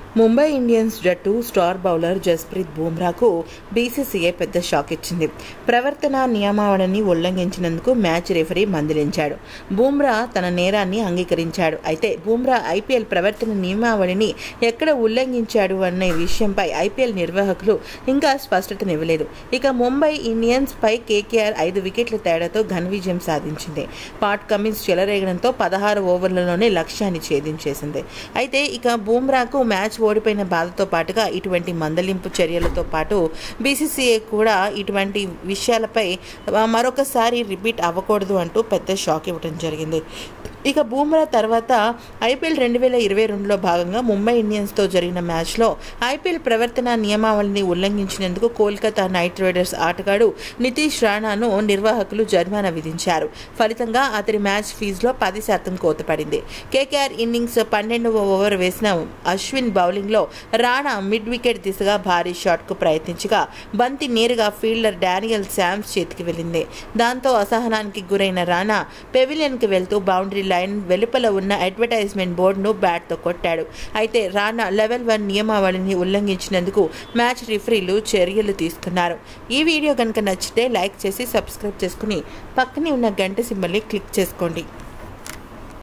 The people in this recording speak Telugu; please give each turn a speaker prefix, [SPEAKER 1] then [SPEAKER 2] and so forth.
[SPEAKER 1] ముంబై ఇండియన్స్ జట్టు స్టార్ బౌలర్ జస్ప్రీత్ బూమ్రాకు బీసీసీఐ పెద్ద షాక్ ఇచ్చింది ప్రవర్తన నియమావళిని ఉల్లంఘించినందుకు మ్యాచ్ రెఫరీ మందలించాడు బూమ్రా తన నేరాన్ని అంగీకరించాడు అయితే బూమ్రా ఐపీఎల్ ప్రవర్తన నియమావళిని ఎక్కడ ఉల్లంఘించాడు అనే విషయంపై ఐపీఎల్ నిర్వాహకులు ఇంకా స్పష్టతనివ్వలేదు ఇక ముంబై ఇండియన్స్ పై కేకేఆర్ ఐదు వికెట్ల తేడాతో ఘన విజయం సాధించింది పాట్ కమిన్స్ చెలరేగడంతో పదహారు ఓవర్లలోనే లక్ష్యాన్ని ఛేదించేసింది అయితే ఇక బూమ్రాకు మ్యాచ్ ఓడిపోయిన బాధతో పాటుగా ఇటువంటి మందలింపు చర్యలతో పాటు బీసీసీఐ కూడా ఇటువంటి విషయాలపై ఆ, మరొకసారి రిపీట్ అవ్వకూడదు అంటూ పెద్ద షాక్ ఇవ్వడం జరిగింది ఇక బూమ్రా తర్వాత ఐపీఎల్ రెండు వేల ఇరవై రెండులో భాగంగా ముంబై ఇండియన్స్తో జరిగిన మ్యాచ్లో ఐపీఎల్ ప్రవర్తన నియమావళిని ఉల్లంఘించినందుకు కోల్కతా నైట్ రైడర్స్ ఆటగాడు నితీష్ రాణాను నిర్వాహకులు జరిమానా విధించారు ఫలితంగా అతడి మ్యాచ్ ఫీజులో పది శాతం కోత పడింది కేకేఆర్ ఇన్నింగ్స్ పన్నెండవ ఓవర్ వేసిన అశ్విన్ బౌలింగ్లో రాణా మిడ్ వికెట్ దిశగా భారీ షాట్కు ప్రయత్నించగా బంతి నేరుగా ఫీల్డర్ డానియల్ శామ్స్ చేతికి వెళ్ళింది దాంతో అసహనానికి గురైన రాణా పెవిలియన్కి వెళ్తూ బౌండరీ లైన్ వెలుపల ఉన్న అడ్వర్టైజ్మెంట్ బోర్డును బ్యాట్తో కొట్టాడు అయితే రాణా లెవెల్ వన్ నియమావళిని ఉల్లంఘించినందుకు మ్యాచ్ రిఫరీలు చర్యలు తీసుకున్నారు ఈ వీడియో కనుక నచ్చితే లైక్ చేసి సబ్స్క్రైబ్ చేసుకుని పక్కనే ఉన్న గంట సింబల్ని క్లిక్ చేసుకోండి